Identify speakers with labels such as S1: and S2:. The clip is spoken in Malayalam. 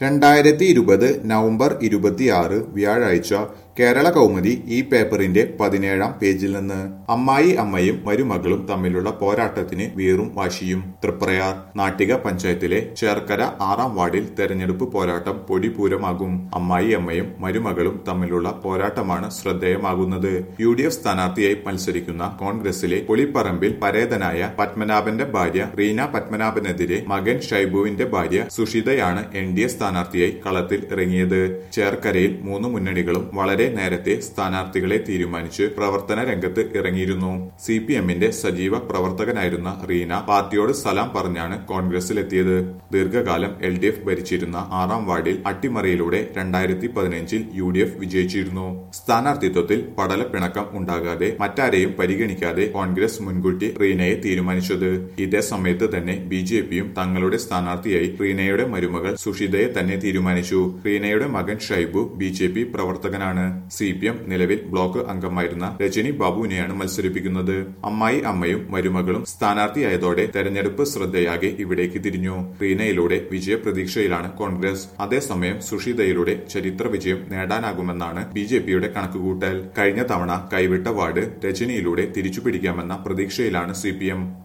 S1: രണ്ടായിരത്തി ഇരുപത് നവംബർ ഇരുപത്തിയാറ് വ്യാഴാഴ്ച കേരള കൗമുദി ഈ പേപ്പറിന്റെ പതിനേഴാം പേജിൽ നിന്ന് അമ്മായി അമ്മയും മരുമകളും തമ്മിലുള്ള പോരാട്ടത്തിന് വീറും വാശിയും തൃപ്രയാർ നാട്ടിക പഞ്ചായത്തിലെ ചേർക്കര ആറാം വാർഡിൽ തെരഞ്ഞെടുപ്പ് പോരാട്ടം പൊടിപൂരമാകും അമ്മായി അമ്മയും മരുമകളും തമ്മിലുള്ള പോരാട്ടമാണ് ശ്രദ്ധേയമാകുന്നത് യു ഡി എഫ് സ്ഥാനാർത്ഥിയായി മത്സരിക്കുന്ന കോൺഗ്രസിലെ പുളിപ്പറമ്പിൽ പരേതനായ പത്മനാഭന്റെ ഭാര്യ റീന പത്മനാഭനെതിരെ മകൻ ഷൈബുവിന്റെ ഭാര്യ സുഷിതയാണ് എൻ ഡി എ സ്ഥാനാർത്ഥിയായി കളത്തിൽ ഇറങ്ങിയത് ചേർക്കരയിൽ മൂന്ന് മുന്നണികളും വളരെ നേരത്തെ സ്ഥാനാർത്ഥികളെ തീരുമാനിച്ച് പ്രവർത്തന രംഗത്ത് ഇറങ്ങിയിരുന്നു സി പി എമ്മിന്റെ സജീവ പ്രവർത്തകനായിരുന്ന റീന പാർട്ടിയോട് സലാം പറഞ്ഞാണ് കോൺഗ്രസിലെത്തിയത് ദീർഘകാലം എൽ ഡി എഫ് ഭരിച്ചിരുന്ന ആറാം വാർഡിൽ അട്ടിമറിയിലൂടെ രണ്ടായിരത്തി പതിനഞ്ചിൽ യു ഡി എഫ് വിജയിച്ചിരുന്നു സ്ഥാനാർത്ഥിത്വത്തിൽ പടലപ്പിണക്കം ഉണ്ടാകാതെ മറ്റാരെയും പരിഗണിക്കാതെ കോൺഗ്രസ് മുൻകൂട്ടി റീനയെ തീരുമാനിച്ചത് ഇതേ സമയത്ത് തന്നെ ബി ജെ പിയും തങ്ങളുടെ സ്ഥാനാർത്ഥിയായി റീനയുടെ മരുമകൾ സുഷിതയെ തന്നെ തീരുമാനിച്ചു റീനയുടെ മകൻ ഷൈബു ബി ജെ പി പ്രവർത്തകനാണ് സി പി എം നിലവിൽ ബ്ലോക്ക് അംഗമായിരുന്ന രജനി ബാബുവിനെയാണ് മത്സരിപ്പിക്കുന്നത് അമ്മായി അമ്മയും മരുമകളും സ്ഥാനാർത്ഥിയായതോടെ തെരഞ്ഞെടുപ്പ് ശ്രദ്ധയാകെ ഇവിടേക്ക് തിരിഞ്ഞു റീനയിലൂടെ വിജയപ്രതീക്ഷയിലാണ് കോൺഗ്രസ് അതേസമയം സുഷിതയിലൂടെ ചരിത്ര വിജയം നേടാനാകുമെന്നാണ് ബി ജെ പിയുടെ കണക്കുകൂട്ടൽ കഴിഞ്ഞ തവണ കൈവിട്ട വാർഡ് രജനിയിലൂടെ തിരിച്ചുപിടിക്കാമെന്ന പ്രതീക്ഷയിലാണ് സി പി എം